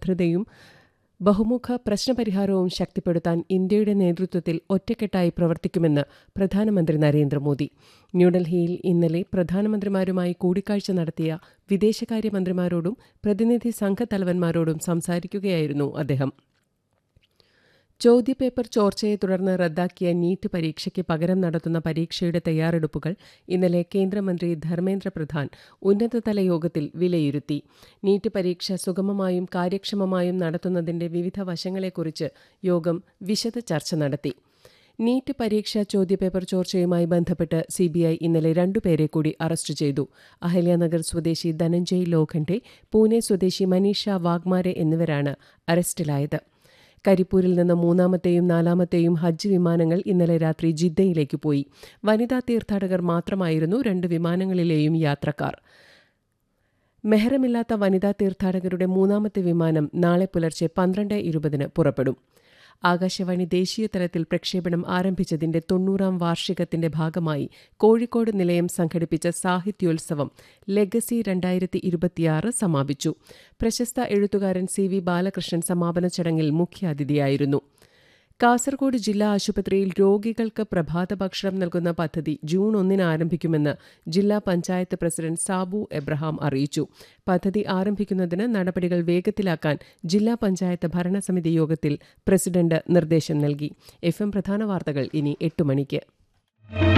സമഗ്രതയും ബഹുമുഖ പ്രശ്നപരിഹാരവും ശക്തിപ്പെടുത്താൻ ഇന്ത്യയുടെ നേതൃത്വത്തിൽ ഒറ്റക്കെട്ടായി പ്രവർത്തിക്കുമെന്ന് പ്രധാനമന്ത്രി നരേന്ദ്രമോദി ന്യൂഡൽഹിയിൽ ഇന്നലെ പ്രധാനമന്ത്രിമാരുമായി കൂടിക്കാഴ്ച നടത്തിയ വിദേശകാര്യമന്ത്രിമാരോടും പ്രതിനിധി സംഘത്തലവന്മാരോടും സംസാരിക്കുകയായിരുന്നു അദ്ദേഹം ചോദ്യപേപ്പർ ചോർച്ചയെ തുടർന്ന് റദ്ദാക്കിയ നീറ്റ് പരീക്ഷയ്ക്ക് പകരം നടത്തുന്ന പരീക്ഷയുടെ തയ്യാറെടുപ്പുകൾ ഇന്നലെ കേന്ദ്രമന്ത്രി ധർമ്മേന്ദ്ര പ്രധാൻ ഉന്നതതല യോഗത്തിൽ വിലയിരുത്തി നീറ്റ് പരീക്ഷ സുഗമമായും കാര്യക്ഷമമായും നടത്തുന്നതിന്റെ വിവിധ വശങ്ങളെക്കുറിച്ച് യോഗം വിശദ ചർച്ച നടത്തി നീറ്റ് പരീക്ഷാ ചോദ്യപേപ്പർ ചോർച്ചയുമായി ബന്ധപ്പെട്ട് സിബിഐ ഇന്നലെ രണ്ടുപേരെ കൂടി അറസ്റ്റ് ചെയ്തു അഹല്യാനഗർ സ്വദേശി ധനഞ്ജയ് ലോഖണ്ഡെ പൂനെ സ്വദേശി മനീഷ വാഗ്മാരെ എന്നിവരാണ് അറസ്റ്റിലായത് കരിപ്പൂരിൽ നിന്ന് മൂന്നാമത്തെയും നാലാമത്തെയും ഹജ്ജ് വിമാനങ്ങൾ ഇന്നലെ രാത്രി ജിദ്ദയിലേക്ക് പോയി വനിതാ തീർത്ഥാടകർ മാത്രമായിരുന്നു രണ്ട് വിമാനങ്ങളിലെയും യാത്രക്കാർ മെഹറമില്ലാത്ത വനിതാ തീർത്ഥാടകരുടെ മൂന്നാമത്തെ വിമാനം നാളെ പുലർച്ചെ പന്ത്രണ്ട് ഇരുപതിന് പുറപ്പെടും ആകാശവാണി ദേശീയ തലത്തിൽ പ്രക്ഷേപണം ആരംഭിച്ചതിന്റെ തൊണ്ണൂറാം വാർഷികത്തിന്റെ ഭാഗമായി കോഴിക്കോട് നിലയം സംഘടിപ്പിച്ച സാഹിത്യോത്സവം ലെഗസി രണ്ടായിരത്തി ഇരുപത്തിയാറ് സമാപിച്ചു പ്രശസ്ത എഴുത്തുകാരൻ സി വി ബാലകൃഷ്ണൻ സമാപന ചടങ്ങിൽ മുഖ്യാതിഥിയായിരുന്നു കാസർഗോഡ് ജില്ലാ ആശുപത്രിയിൽ രോഗികൾക്ക് പ്രഭാത ഭക്ഷണം നൽകുന്ന പദ്ധതി ജൂൺ ഒന്നിന് ആരംഭിക്കുമെന്ന് ജില്ലാ പഞ്ചായത്ത് പ്രസിഡന്റ് സാബു എബ്രഹാം അറിയിച്ചു പദ്ധതി ആരംഭിക്കുന്നതിന് നടപടികൾ വേഗത്തിലാക്കാൻ ജില്ലാ പഞ്ചായത്ത് ഭരണസമിതി യോഗത്തിൽ പ്രസിഡന്റ് നിർദ്ദേശം നൽകി എഫ് എം പ്രധാന വാർത്തകൾ ഇനി എട്ട് മണിക്ക്